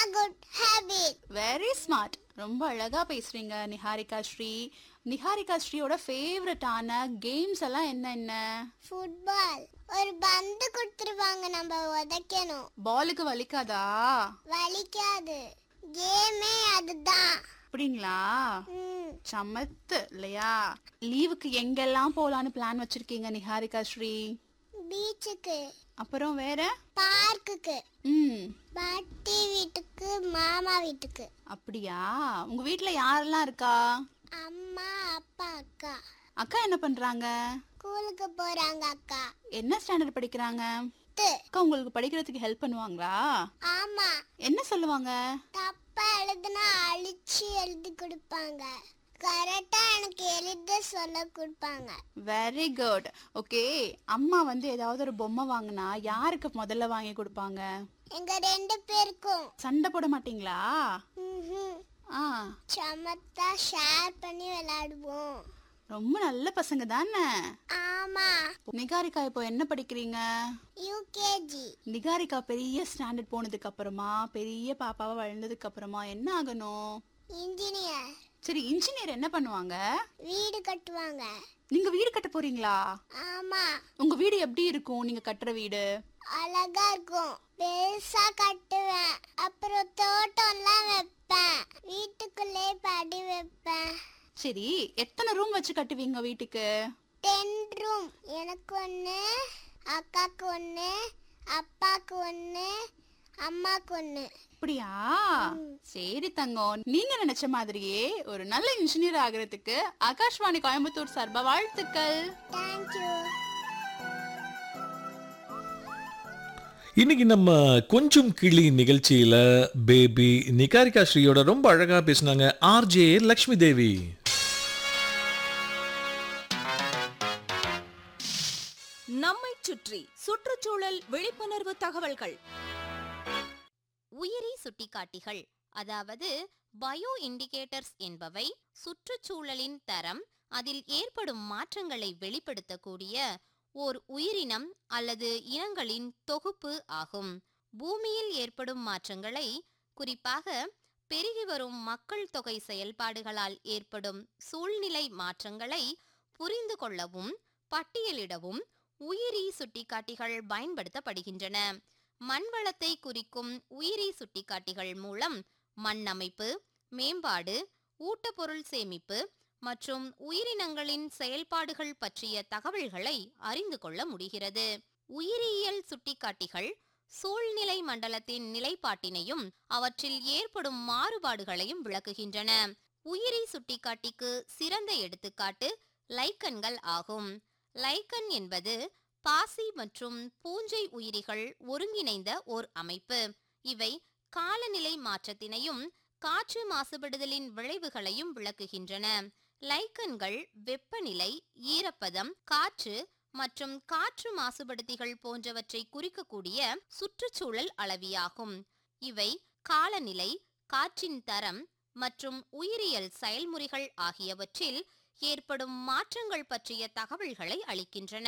good habit. Very smart ரொம்ப அழகா பேசுறீங்க நிஹாரிகா ஸ்ரீ நிஹாரிகா ஸ்ரீயோட ஃபேவரட்டான கேம்ஸ் எல்லாம் என்ன என்ன Football. ஒரு பந்து கொடுத்துருவாங்க நம்ம உதைக்கணும் பாலுக்கு வலிக்காதா வலிக்காது கேமே அதுதான் அப்படிங்களா ம், சமத்து இல்லையா லீவுக்கு எங்கெல்லாம் போலான்னு பிளான் வச்சிருக்கீங்க நிஹாரிகா ஸ்ரீ பீச்சுக்கு அப்புறம் வேற பார்க்குக்கு ம் பாட்டி வீட்டுக்கு மாமா வீட்டுக்கு அப்படியா உங்க வீட்ல யாரெல்லாம் இருக்கா அம்மா அப்பா அக்கா அக்கா என்ன பண்றாங்க ஸ்கூலுக்கு போறாங்க அக்கா என்ன ஸ்டாண்டர்ட் படிக்கிறாங்க து. அக்கா உங்களுக்கு படிக்கிறதுக்கு ஹெல்ப் பண்ணுவாங்களா ஆமா என்ன சொல்லுவாங்க தப்பா எழுதுனா அழிச்சு எழுதி கொடுப்பாங்க கரெக்டா எனக்கு எழுத சொல்ல கொடுப்பாங்க வெரி குட் ஓகே அம்மா வந்து ஏதாவது ஒரு பொம்மை வாங்கினா யாருக்கு முதல்ல வாங்கி கொடுப்பாங்க எங்க ரெண்டு பேருக்கும் சண்டை போட மாட்டீங்களா ம்ஹும். ஆ சமத்தா ஷேர் பண்ணி விளையாடுவோம் ரொம்ப நல்ல பசங்க தானே ஆமா நிகாரிகா இப்போ என்ன படிக்கிறீங்க யூகேஜி நிகாரிகா பெரிய ஸ்டாண்டர்ட் போனதுக்கு அப்புறமா பெரிய பாப்பாவா வளர்ந்ததுக்கு அப்புறமா என்ன ஆகணும் இன்ஜினியர் சரி இன்ஜினியர் என்ன பண்ணுவாங்க வீடு கட்டுவாங்க நீங்க வீடு கட்ட போறீங்களா ஆமா உங்க வீடு எப்படி இருக்கும் நீங்க கட்டுற வீடு அழகா இருக்கும் பெருசா கட்டுவேன் அப்புறம் தோட்டம்லாம் வைப்பேன் வீட்டுக்குள்ளே படி வைப்பேன் சரி எத்தனை ரூம் வச்சு கட்டுவீங்க வீட்டுக்கு டென் ரூம் எனக்கு ஒன்று அக்காக்கு ஒன்று அப்பாக்கு ஒன்று அம்மாக்கு ஒன்று அப்படியா சரி தங்கம் நீங்க நினைச்ச மாதிரியே ஒரு நல்ல இன்ஜினியர் ஆகிறதுக்கு ஆகாஷ்வாணி கோயம்புத்தூர் சார்பா வாழ்த்துக்கள் தேங்க்யூ இன்னைக்கு நம்ம கொஞ்சம் கிளி நிகழ்ச்சியில பேபி நிகாரிகா ஸ்ரீயோட ரொம்ப அழகா பேசினாங்க ஆர்ஜே லக்ஷ்மி தேவி நம்மைச் சுற்றி சுற்றுச்சூழல் விழிப்புணர்வு தகவல்கள் உயிரி சுட்டிக்காட்டிகள் அதாவது பயோ இண்டிகேட்டர்ஸ் என்பவை சுற்றுச்சூழலின் தரம் அதில் ஏற்படும் மாற்றங்களை வெளிப்படுத்தக்கூடிய ஓர் உயிரினம் அல்லது இனங்களின் தொகுப்பு ஆகும் பூமியில் ஏற்படும் மாற்றங்களை குறிப்பாக பெருகி வரும் மக்கள் தொகை செயல்பாடுகளால் ஏற்படும் சூழ்நிலை மாற்றங்களை புரிந்து கொள்ளவும் பட்டியலிடவும் உயிரி சுட்டிக்காட்டிகள் பயன்படுத்தப்படுகின்றன மண்வளத்தை குறிக்கும் உயிரி சுட்டிக்காட்டிகள் மூலம் மண் அமைப்பு மேம்பாடு ஊட்டப்பொருள் சேமிப்பு மற்றும் உயிரினங்களின் செயல்பாடுகள் பற்றிய தகவல்களை அறிந்து கொள்ள முடிகிறது உயிரியல் சுட்டிக்காட்டிகள் சூழ்நிலை மண்டலத்தின் நிலைப்பாட்டினையும் அவற்றில் ஏற்படும் மாறுபாடுகளையும் விளக்குகின்றன உயிரி சுட்டிக்காட்டிக்கு சிறந்த எடுத்துக்காட்டு லைக்கன்கள் ஆகும் லைக்கன் என்பது பாசி மற்றும் பூஞ்சை உயிரிகள் ஒருங்கிணைந்த ஓர் அமைப்பு இவை காலநிலை மாற்றத்தினையும் காற்று மாசுபடுதலின் விளைவுகளையும் விளக்குகின்றன லைக்கன்கள் வெப்பநிலை ஈரப்பதம் காற்று மற்றும் காற்று மாசுபடுத்திகள் போன்றவற்றை குறிக்கக்கூடிய சுற்றுச்சூழல் அளவியாகும் இவை காலநிலை காற்றின் தரம் மற்றும் உயிரியல் செயல்முறைகள் ஆகியவற்றில் ஏற்படும் மாற்றங்கள் பற்றிய தகவல்களை அளிக்கின்றன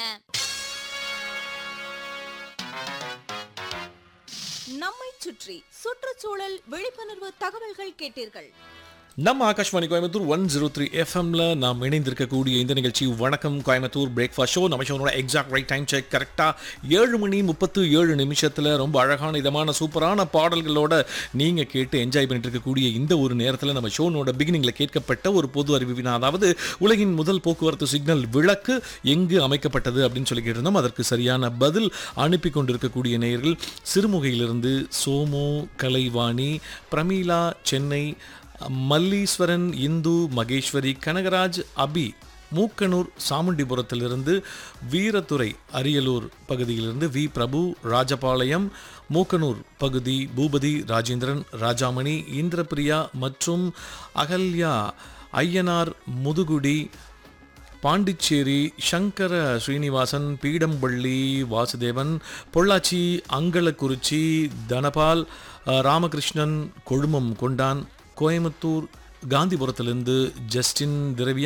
நம்மைச் சுற்றி சுற்றுச்சூழல் விழிப்புணர்வு தகவல்கள் கேட்டீர்கள் நம்ம Akashvani Coimbatore one zero three எஃப்எம்ல நாம் இணைந்திருக்கக்கூடிய இந்த நிகழ்ச்சி வணக்கம் கோயம்புத்தூர் பிரேக்ஃபாஸ்ட் ஷோ நம்ம ஷோனோட எக்ஸாக்ட் ரைட் டைம் செக் கரெக்டாக ஏழு மணி முப்பத்து ஏழு நிமிஷத்தில் ரொம்ப அழகான இதமான சூப்பரான பாடல்களோட நீங்கள் கேட்டு என்ஜாய் பண்ணிட்டு இருக்கக்கூடிய இந்த ஒரு நேரத்தில் நம்ம ஷோனோட பிகினிங்கில் கேட்கப்பட்ட ஒரு பொது அறிவிப்பினா அதாவது உலகின் முதல் போக்குவரத்து சிக்னல் விளக்கு எங்கு அமைக்கப்பட்டது அப்படின்னு சொல்லி கேட்டிருந்தோம் அதற்கு சரியான பதில் அனுப்பி கொண்டிருக்கக்கூடிய நேயர்கள் சிறுமுகையிலிருந்து சோமு கலைவாணி பிரமீளா சென்னை மல்லீஸ்வரன் இந்து மகேஸ்வரி கனகராஜ் அபி மூக்கனூர் சாமுண்டிபுரத்திலிருந்து வீரத்துறை அரியலூர் பகுதியிலிருந்து வி பிரபு ராஜபாளையம் மூக்கனூர் பகுதி பூபதி ராஜேந்திரன் ராஜாமணி இந்திரபிரியா மற்றும் அகல்யா ஐயனார் முதுகுடி பாண்டிச்சேரி சங்கர ஸ்ரீனிவாசன் பீடம்பள்ளி வாசுதேவன் பொள்ளாச்சி அங்கலக்குறிச்சி தனபால் அஹ், ராமகிருஷ்ணன் கொழுமம் கொண்டான் கோயம்புத்தூர் காந்திபுரத்திலிருந்து ஜஸ்டின் திரவியா